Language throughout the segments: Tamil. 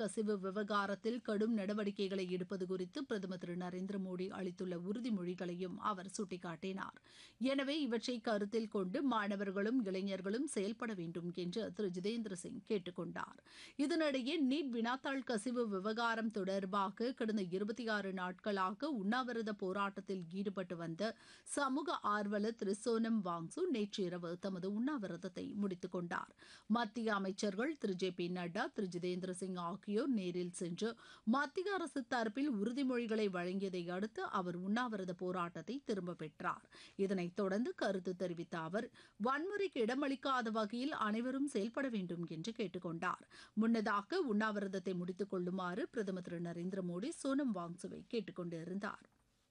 கசிவு விவகாரத்தில் கடும் நடவடிக்கைகளை எடுப்பது குறித்து பிரதமர் திரு நரேந்திர மோடி அளித்துள்ள உறுதிமொழிகளையும் அவர் சுட்டிக்காட்டினார் எனவே இவற்றை கருத்தில் கொண்டு மாணவர்களும் இளைஞர்களும் செயல்பட வேண்டும் என்று திரு ஜிதேந்திர சிங் கேட்டுக் கொண்டார் இதனிடையே நீட் வினாத்தாள் கசிவு விவகாரம் தொடர்பாக கடந்த இருபத்தி ஆறு நாட்களாக உண்ணாவிரத போராட்டத்தில் ஈடுபட்டு வந்த சமூக ஆர்வலர் திரு சோனம் வாங்சு நேற்று இரவு தமது உண்ணாவிரதத்தை முடித்துக் கொண்டார் மத்திய அமைச்சர்கள் திரு ஜே பி நட்டா திரு ஜிதேந்திர சிங் ஆகியோர் நேரில் சென்று மத்திய அரசு தரப்பில் உறுதிமொழிகளை வழங்கியதை அடுத்து அவர் உண்ணாவிரத போராட்டத்தை திரும்ப பெற்றார் இதனைத் தொடர்ந்து கருத்து தெரிவித்த அவர் வன்முறைக்கு இடமளிக்காத வகையில் அனைவரும் செயல்பட வேண்டும் என்று கேட்டுக்கொண்டார் முன்னதாக உண்ணாவிரதத்தை முடித்துக் கொள்ளுமாறு பிரதமர் திரு நரேந்திர மோடி சோனம் வாங்சுவை கேட்டுக் கொண்டிருந்தார்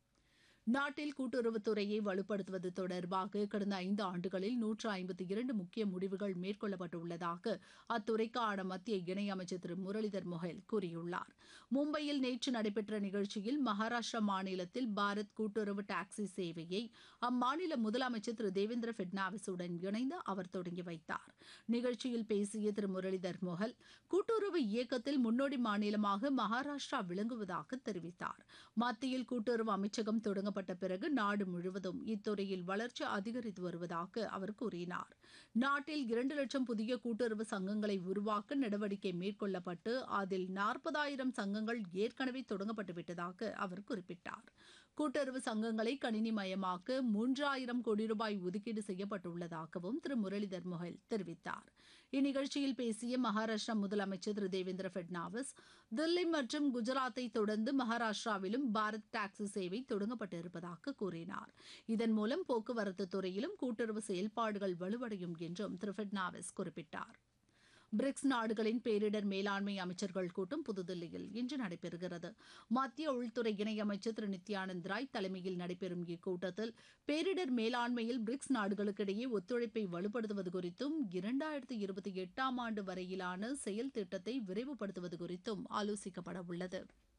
நாட்டில் கூட்டுறவுத்துறையை வலுப்படுத்துவது தொடர்பாக கடந்த ஐந்து ஆண்டுகளில் நூற்று ஐம்பத்தி இரண்டு முக்கிய முடிவுகள் மேற்கொள்ளப்பட்டுள்ளதாக அத்துறைக்கான மத்திய இணையமைச்சர் திரு முரளிதர் மொஹல் கூறியுள்ளார் மும்பையில் நேற்று நடைபெற்ற நிகழ்ச்சியில் மகாராஷ்டிரா மாநிலத்தில் பாரத் கூட்டுறவு டாக்ஸி சேவையை அம்மாநில முதலமைச்சர் திரு தேவேந்திர பட்னாவிஸுடன் இணைந்து அவர் தொடங்கி வைத்தார் நிகழ்ச்சியில் பேசிய திரு முரளிதர் மொஹல் கூட்டுறவு இயக்கத்தில் முன்னோடி மாநிலமாக மகாராஷ்டிரா விளங்குவதாக தெரிவித்தார் மத்தியில் கூட்டுறவு அமைச்சகம் தொடங்க தொடங்கப்பட்ட பிறகு நாடு முழுவதும் இத்துறையில் வளர்ச்சி அதிகரித்து வருவதாக அவர் கூறினார் நாட்டில் இரண்டு லட்சம் புதிய கூட்டுறவு சங்கங்களை உருவாக்க நடவடிக்கை மேற்கொள்ளப்பட்டு அதில் நாற்பதாயிரம் சங்கங்கள் ஏற்கனவே தொடங்கப்பட்டு விட்டதாக அவர் குறிப்பிட்டார் கூட்டுறவு சங்கங்களை கணினிமயமாக்க மூன்றாயிரம் கோடி ரூபாய் ஒதுக்கீடு செய்யப்பட்டுள்ளதாகவும் திரு முரளிதர் மொஹல் தெரிவித்தார் இந்நிகழ்ச்சியில் பேசிய மகாராஷ்டிரா முதலமைச்சர் திரு தேவேந்திர பட்னாவிஸ் தில்லி மற்றும் குஜராத்தை தொடர்ந்து மகாராஷ்டிராவிலும் பாரத் டாக்ஸி சேவை தொடங்கப்பட்டு இருப்பதாக கூறினார் இதன் மூலம் போக்குவரத்து துறையிலும் கூட்டுறவு செயல்பாடுகள் வலுவடையும் என்றும் திரு பட்னாவிஸ் குறிப்பிட்டார் பிரிக்ஸ் நாடுகளின் பேரிடர் மேலாண்மை அமைச்சர்கள் கூட்டம் புதுதில்லியில் இன்று நடைபெறுகிறது மத்திய உள்துறை இணையமைச்சர் திரு நித்யானந்த் ராய் தலைமையில் நடைபெறும் இக்கூட்டத்தில் பேரிடர் மேலாண்மையில் பிரிக்ஸ் நாடுகளுக்கிடையே ஒத்துழைப்பை வலுப்படுத்துவது குறித்தும் இரண்டாயிரத்தி இருபத்தி எட்டாம் ஆண்டு வரையிலான செயல் திட்டத்தை விரைவுபடுத்துவது குறித்தும் ஆலோசிக்கப்பட உள்ளது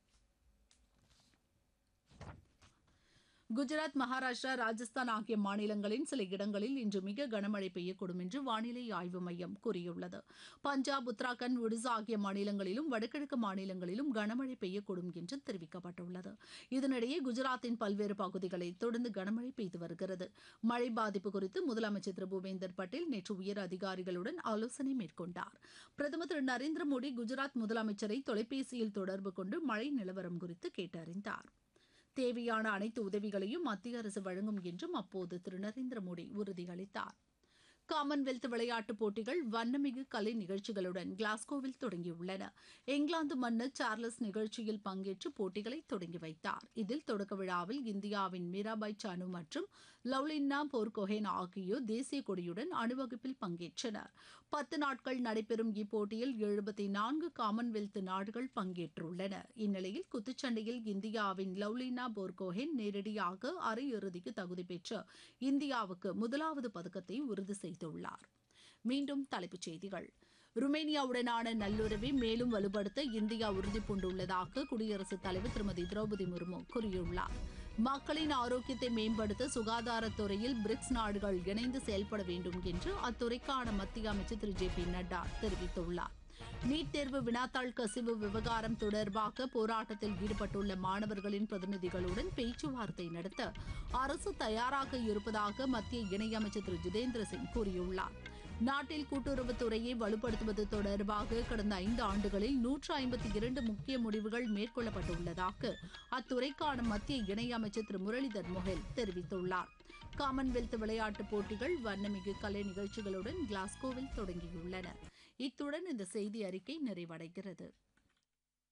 குஜராத் மகாராஷ்டிரா ராஜஸ்தான் ஆகிய மாநிலங்களின் சில இடங்களில் இன்று மிக கனமழை பெய்யக்கூடும் என்று வானிலை ஆய்வு மையம் கூறியுள்ளது பஞ்சாப் உத்தராகண்ட் ஒடிசா ஆகிய மாநிலங்களிலும் வடகிழக்கு மாநிலங்களிலும் கனமழை பெய்யக்கூடும் என்று தெரிவிக்கப்பட்டுள்ளது இதனிடையே குஜராத்தின் பல்வேறு பகுதிகளில் தொடர்ந்து கனமழை பெய்து வருகிறது மழை பாதிப்பு குறித்து முதலமைச்சர் திரு பூபேந்தர் பட்டேல் நேற்று உயர் அதிகாரிகளுடன் ஆலோசனை மேற்கொண்டார் பிரதமர் திரு நரேந்திர மோடி குஜராத் முதலமைச்சரை தொலைபேசியில் தொடர்பு கொண்டு மழை நிலவரம் குறித்து கேட்டறிந்தார் தேவையான அனைத்து உதவிகளையும் மத்திய அரசு வழங்கும் என்றும் அப்போது திரு நரேந்திர மோடி உறுதியளித்தார் காமன்வெல்த் விளையாட்டுப் போட்டிகள் வண்ணமிகு கலை நிகழ்ச்சிகளுடன் கிளாஸ்கோவில் தொடங்கியுள்ளன இங்கிலாந்து மன்னர் சார்லஸ் நிகழ்ச்சியில் பங்கேற்று போட்டிகளை தொடங்கி வைத்தார் இதில் தொடக்க விழாவில் இந்தியாவின் மீராபாய் சானு மற்றும் லவ்லின்னா போர்கோஹேன் ஆகியோர் தேசிய கொடியுடன் அணிவகுப்பில் பங்கேற்றனர் பத்து நாட்கள் நடைபெறும் இப்போட்டியில் எழுபத்தி நான்கு காமன்வெல்த் நாடுகள் பங்கேற்றுள்ளன இந்நிலையில் குத்துச்சண்டையில் இந்தியாவின் லவ்லினா போர்கோஹேன் நேரடியாக அரையிறுதிக்கு தகுதி பெற்று இந்தியாவுக்கு முதலாவது பதக்கத்தை உறுதி செய்தார் செய்துள்ளார் மீண்டும் தலைப்புச் செய்திகள் ருமேனியாவுடனான நல்லுறவை மேலும் வலுப்படுத்த இந்தியா உறுதிபூண்டுள்ளதாக குடியரசுத் தலைவர் திருமதி திரௌபதி முர்மு கூறியுள்ளார் மக்களின் ஆரோக்கியத்தை மேம்படுத்த சுகாதாரத்துறையில் பிரிக்ஸ் நாடுகள் இணைந்து செயல்பட வேண்டும் என்று அத்துறைக்கான மத்திய அமைச்சர் திரு ஜே பி நட்டா தெரிவித்துள்ளார் நீட் தேர்வு வினாத்தாள் கசிவு விவகாரம் தொடர்பாக போராட்டத்தில் ஈடுபட்டுள்ள மாணவர்களின் பிரதிநிதிகளுடன் பேச்சுவார்த்தை நடத்த அரசு தயாராக இருப்பதாக மத்திய இணையமைச்சர் திரு ஜிதேந்திர சிங் கூறியுள்ளார் நாட்டில் கூட்டுறவுத்துறையை வலுப்படுத்துவது தொடர்பாக கடந்த ஐந்து ஆண்டுகளில் நூற்று ஐம்பத்தி இரண்டு முக்கிய முடிவுகள் மேற்கொள்ளப்பட்டுள்ளதாக அத்துறைக்கான மத்திய இணையமைச்சர் திரு முரளிதர் மொஹல் தெரிவித்துள்ளார் காமன்வெல்த் விளையாட்டுப் போட்டிகள் வண்ணமிகு கலை நிகழ்ச்சிகளுடன் கிளாஸ்கோவில் தொடங்கியுள்ளன இத்துடன் இந்த செய்தி அறிக்கை நிறைவடைகிறது